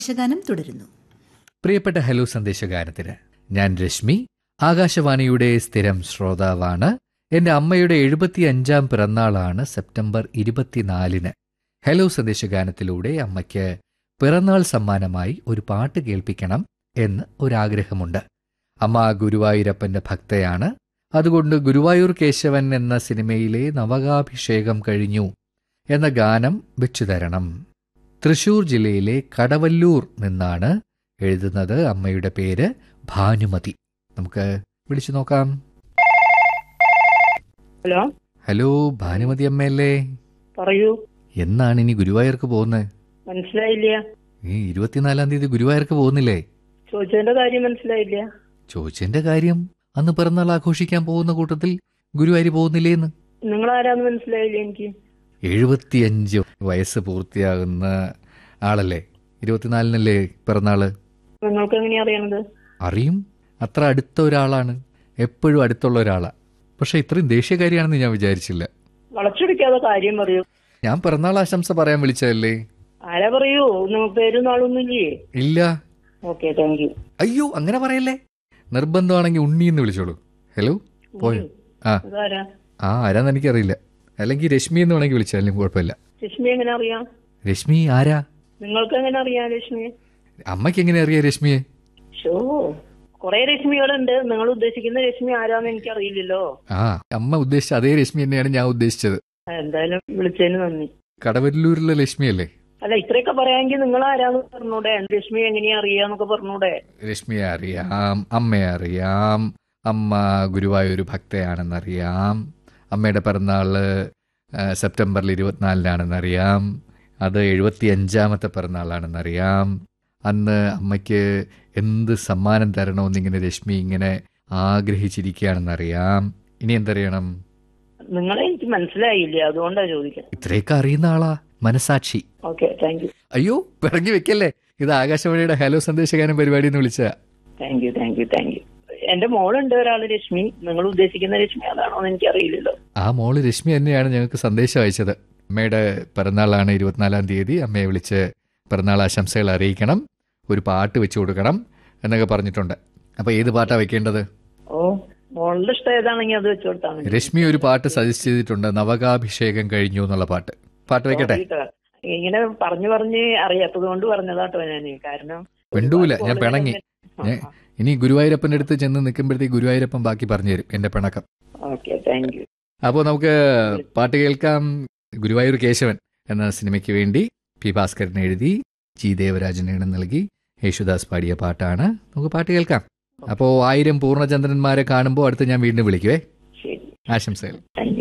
യക്ഷഗാനം തുടരുന്നു പ്രിയപ്പെട്ട ഹലോ സന്ദേശഗാനത്തിന് ഞാൻ രശ്മി ആകാശവാണിയുടെ സ്ഥിരം ശ്രോതാവാണ് എന്റെ അമ്മയുടെ എഴുപത്തിയഞ്ചാം പിറന്നാളാണ് സെപ്റ്റംബർ ഇരുപത്തിനാലിന് ഹലോ സന്ദേശഗാനത്തിലൂടെ അമ്മയ്ക്ക് പിറന്നാൾ സമ്മാനമായി ഒരു പാട്ട് കേൾപ്പിക്കണം എന്ന് ഒരാഗ്രഹമുണ്ട് അമ്മ ഗുരുവായൂരപ്പന്റെ ഭക്തയാണ് അതുകൊണ്ട് ഗുരുവായൂർ കേശവൻ എന്ന സിനിമയിലെ നവകാഭിഷേകം കഴിഞ്ഞു എന്ന ഗാനം വെച്ചു തരണം തൃശൂർ ജില്ലയിലെ കടവല്ലൂർ നിന്നാണ് എഴുതുന്നത് അമ്മയുടെ പേര് ഭാനുമതി നമുക്ക് വിളിച്ചു നോക്കാം ഹലോ ഹലോ ഭാനുമതി അമ്മയല്ലേ പറയൂ എന്നാണ് ഇനി ഗുരുവായൂർക്ക് പോകുന്നത് മനസ്സിലായില്ല ഈ ഇരുപത്തിനാലാം തീയതി ഗുരുവായൂർക്ക് പോകുന്നില്ലേ ചോദിച്ചതിന്റെ കാര്യം മനസ്സിലായില്ല ചോദിച്ചതിന്റെ കാര്യം അന്ന് പിറന്നാൾ ആഘോഷിക്കാൻ പോകുന്ന കൂട്ടത്തിൽ ഗുരുവായൂർ പോകുന്നില്ലേന്ന് നിങ്ങൾ ആരാന്ന് മനസ്സിലായില്ല എനിക്ക് എഴുപത്തിയഞ്ച് വയസ്സ് പൂർത്തിയാകുന്ന ആളല്ലേ ഇരുപത്തിനാലിനല്ലേ പിറന്നാള് നിങ്ങൾക്ക് എങ്ങനെയാ അറിയണത് അറിയും അത്ര അടുത്ത ഒരാളാണ് എപ്പോഴും അടുത്തുള്ള ഒരാളാ പക്ഷെ ഇത്രയും ദേഷ്യക്കാരിയാണെന്ന് ഞാൻ വിചാരിച്ചില്ല വളച്ചൊടിക്കാതെ കാര്യം പറയൂ ഞാൻ പിറന്നാൾ ആശംസ പറയാൻ വിളിച്ചതല്ലേ ആരാ പറയൂ നിങ്ങൾക്ക് പേരും നാളൊന്നും ഇല്ലേ ഇല്ല ഓക്കെ താങ്ക് യു അയ്യോ അങ്ങനെ പറയല്ലേ നിർബന്ധമാണെങ്കിൽ ഉണ്ണി എന്ന് വിളിച്ചോളൂ ഹലോ പോയോ ആ ഇതാരാ ആ ആരാന്ന് എനിക്കറിയില്ല അല്ലെങ്കിൽ രശ്മി എന്ന് വേണമെങ്കിൽ വിളിച്ചാലും കുഴപ്പമില്ല രശ്മി എങ്ങനെ അറിയാം രശ്മി ആരാ നിങ്ങൾക്ക് എങ്ങനെ അറിയാം രശ്മിയെ അമ്മയ്ക്ക് എങ്ങനെ അറിയാം രശ്മിയെ ഷോ കുറെ രശ്മികളുണ്ട് നിങ്ങൾ ഉദ്ദേശിക്കുന്ന രശ്മി ആരാന്ന് എനിക്ക് അറിയില്ലല്ലോ ആ അമ്മ ഉദ്ദേശിച്ച അതേ രശ്മി തന്നെയാണ് ഞാൻ ഉദ്ദേശിച്ചത് എന്തായാലും വിളിച്ചതിന് നന്ദി കടവല്ലൂരിലെ ലക്ഷ്മിയല്ലേ അല്ല ഇത്രയൊക്കെ പറയാമെങ്കിൽ നിങ്ങൾ ആരാന്ന് പറഞ്ഞൂടെ രശ്മി എങ്ങനെയാ അറിയാന്നൊക്കെ പറഞ്ഞൂടെ രശ്മിയെ അറിയാം അമ്മയെ അറിയാം അമ്മ ഗുരുവായൂർ ഭക്തയാണെന്നറിയാം അമ്മയുടെ പിറന്നാള് ആ, സെപ്റ്റംബറിൽ ഇരുപത്തിനാലിനാണെന്നറിയാം അത് എഴുപത്തി അഞ്ചാമത്തെ പിറന്നാളാണെന്നറിയാം അന്ന് അമ്മയ്ക്ക് എന്ത് സമ്മാനം തരണമെന്നിങ്ങനെ രശ്മി ഇങ്ങനെ ആഗ്രഹിച്ചിരിക്കുകയാണെന്നറിയാം ഇനി എന്തറിയണം നിങ്ങളെ എനിക്ക് മനസ്സിലായില്ല അതുകൊണ്ടാ ചോദിക്കുന്നത് ഇത്രയൊക്കെ അറിയുന്ന ആളാ മനസാക്ഷി ഓക്കെ താങ്ക് യു അയ്യോ പിറങ്ങി വെക്കല്ലേ ഇത് ആകാശവാണിയുടെ ഹലോ സന്ദേശഗാനം പരിപാടി എന്ന് വിളിച്ച thank you thank you thank you എന്റെ മോളുണ്ട് ഒരാള് രശ്മി നിങ്ങൾ ഉദ്ദേശിക്കുന്ന രശ്മി അതാണോ എന്ന് എനിക്ക് അറിയില്ലല്ലോ ആ മോള് രശ്മി തന്നെയാണ് ഞങ്ങൾക്ക് സന്ദേശം അയച്ചത് അമ്മയുടെ പിറന്നാളാണ് ഇരുപത്തിനാലാം തീയതി അമ്മയെ വിളിച്ച് പിറന്നാൾ ആശംസകൾ അറിയിക്കണം ഒരു പാട്ട് വെച്ചു കൊടുക്കണം എന്നൊക്കെ പറഞ്ഞിട്ടുണ്ട് അപ്പൊ ഏത് പാട്ടാ വെക്കേണ്ടത് ഓ മോളുടെ ഇഷ്ടം ഏതാണെങ്കിൽ അത് വെച്ചു കൊടുത്താൽ മതി രശ്മി ഒരു പാട്ട് സജസ്റ്റ് ചെയ്തിട്ടുണ്ട് നവകാഭിഷേകം കഴിഞ്ഞു എന്നുള്ള പാട്ട് പാട്ട് വെക്കട്ടെ കേട്ടോ. ഇങ്ങനെ പറഞ്ഞു പറഞ്ഞ് അറിയാത്തത് കൊണ്ട് പറഞ്ഞതാട്ടോ ഞാൻ കാരണം മിണ്ടൂല, ഞാൻ ഒരുപാട് പിണങ്ങി. ആ, ഞാൻ- ഇനി ഗുരുവായൂരപ്പന്റെ അടുത്ത് ചെന്ന് നിൽക്കുമ്പോഴത്തേക്ക് ഗുരുവായൂരപ്പൻ ബാക്കി പറഞ്ഞു തരും എന്റെ പിണക്കം ഓക്കെ താങ്ക് യു അപ്പോൾ നമുക്ക് പാട്ട് കേൾക്കാം ഗുരുവായൂർ കേശവൻ എന്ന സിനിമയ്ക്ക് വേണ്ടി പി ഭാസ്കരൻ എഴുതി ജി ദേവരാജൻ ഈണം നൽകി യേശുദാസ് പാടിയ പാട്ടാണ് നമുക്ക് പാട്ട് കേൾക്കാം അപ്പോൾ ആയിരം പൂർണ്ണചന്ദ്രന്മാരെ കാണുമ്പോൾ അടുത്ത് ഞാൻ വീണ്ടും വിളിക്കുവേ ശരി ആശംസകൾ താങ്ക് യു